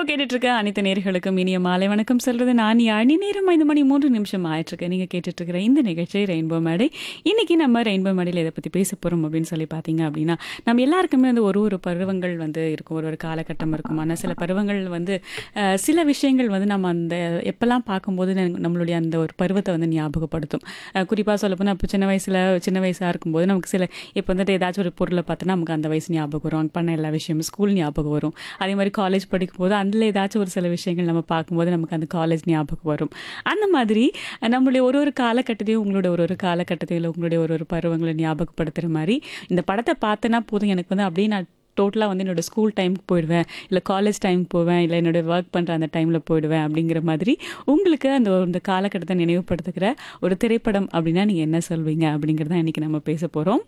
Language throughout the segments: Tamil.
கேட்டுட்டு இருக்க அனைத்து நேர்களுக்கும் இனிய மாலை வணக்கம் சொல்றது நான் அணி நேரம் ஐந்து மணி மூன்று நிமிஷம் ஆயிட்டிருக்கு நீங்க கேட்டுட்டு இருக்கிற இந்த நிகழ்ச்சி ரெயின்போ மேடை இன்னைக்கு நம்ம ரெயின்போ மேடையில் இதை பத்தி பேச போறோம் அப்படின்னு சொல்லி பார்த்தீங்க அப்படின்னா நம்ம எல்லாருக்குமே வந்து ஒரு ஒரு பருவங்கள் வந்து இருக்கும் ஒரு ஒரு காலகட்டம் இருக்கும் ஆனால் சில பருவங்கள் வந்து அஹ், சில விஷயங்கள் வந்து நம்ம அந்த எப்பெல்லாம் பார்க்கும்போது நமக்கு- நம்மளுடைய அந்த ஒரு பருவத்தை வந்து ஞாபகப்படுத்தும் குறிப்பாக சொல்ல போனால் இப்போ சின்ன வயசுல சின்ன வயசாக இருக்கும்போது நமக்கு சில இப்போ வந்துட்டு ஏதாச்சும் ஒரு பொருளை பார்த்தோன்னா நமக்கு அந்த வயசு ஞாபகம் வரும் அங்க பண்ண எல்லா விஷயமும் ஸ்கூல் ஞாபகம் வரும் அதே மாதிரி காலேஜ் படிக்கும்போது அதில் ஏதாச்சும் ஒரு சில விஷயங்கள் நம்ம பார்க்கும்போது நமக்கு அந்த காலேஜ் ஞாபகம் வரும் அந்த மாதிரி அஹ், நம்மளுடைய ஒரு ஒரு காலகட்டத்தையும் உங்களோட ஒரு ஒரு காலகட்டத்தையும் இல்லை உங்களுடைய ஒரு ஒரு பருவங்களை ஞாபகப்படுத்துகிற மாதிரி இந்த படத்தை பார்த்தேன்னா போதும் எனக்கு வந்து அப்படியே நான் டோட்டலாக வந்து என்னோட ஸ்கூல் டைமுக்கு போயிடுவேன் இல்லை காலேஜ் டைமுக்கு போவேன் இல்லை என்னோட ஒர்க் பண்ணுற அந்த டைமில் போயிடுவேன் அப்படிங்கிற மாதிரி உங்களுக்கு அந்த ஒரு- இந்த காலகட்டத்தை நினைவுபடுத்துகிற ஒரு திரைப்படம் அப்படின்னா நீங்கள் என்ன சொல்வீங்க அப்படிங்கிறத இன்றைக்கி நம்ம பேச போகிறோம்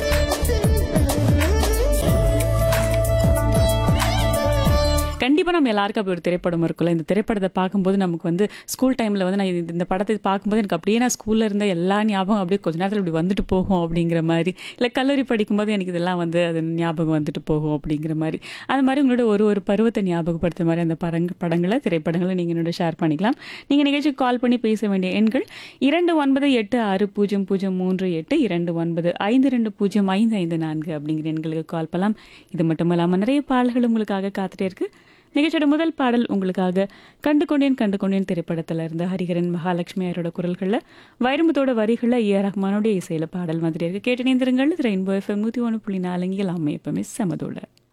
கண்டிப்பாக நம்ம எல்லாருக்கும் அப்படி ஒரு திரைப்படம் இருக்குல்ல இந்த திரைப்படத்தை பார்க்கும்போது நமக்கு வந்து ஸ்கூல் டைமில் வந்து நான் இது- இந்த படத்தை பார்க்கும்போது எனக்கு அப்படியே நான் ஸ்கூலில் இருந்த எல்லா ஞாபகம் அப்படியே கொஞ்ச நேரத்தில் இப்படி வந்துட்டு போகும் அப்படிங்கிற மாதிரி இல்லை கல்லூரி படிக்கும்போது எனக்கு இதெல்லாம் வந்து அது ஞாபகம் வந்துட்டு போகும் அப்படிங்கிற மாதிரி அது மாதிரி உங்களோட ஒரு ஒரு பருவத்தை ஞாபகப்படுத்துற மாதிரி அந்த படங்க படங்களை திரைப்படங்களை நீங்கள் என்னோட ஷேர் பண்ணிக்கலாம் நீங்கள் நிகழ்ச்சிக்கு கால் பண்ணி பேச வேண்டிய எண்கள் இரண்டு ஒன்பது எட்டு ஆறு பூஜ்ஜியம் பூஜ்ஜியம் மூன்று எட்டு இரண்டு ஒன்பது ஐந்து ரெண்டு பூஜ்ஜியம் ஐந்து ஐந்து நான்கு அப்படிங்கிற எண்களுக்கு கால் பண்ணலாம் இது மட்டும் இல்லாமல் நிறைய பாடல்கள் உங்களுக்காக காத்துட்டே இருக்கு நிகழ்ச்சியோட முதல் பாடல் உங்களுக்காக கண்டு கொண்டேன் கண்டு கொண்டேன் திரைப்படத்துல இருந்து ஹரிஹரன் மகாலட்சுமி அவரோட குரல்களில் வைரமுத்தோட வரிகளில் ஏ ஆர் ரஹ்மானோட இசையில பாடல் மாதிரி இருக்கு கேட்டு நேந்திரங்கள் ரெயின்போ எஃப்எம் நூற்றி ஒன்று புள்ளி நாலுங்கில் அம்மை எப்பவுமே செமதோட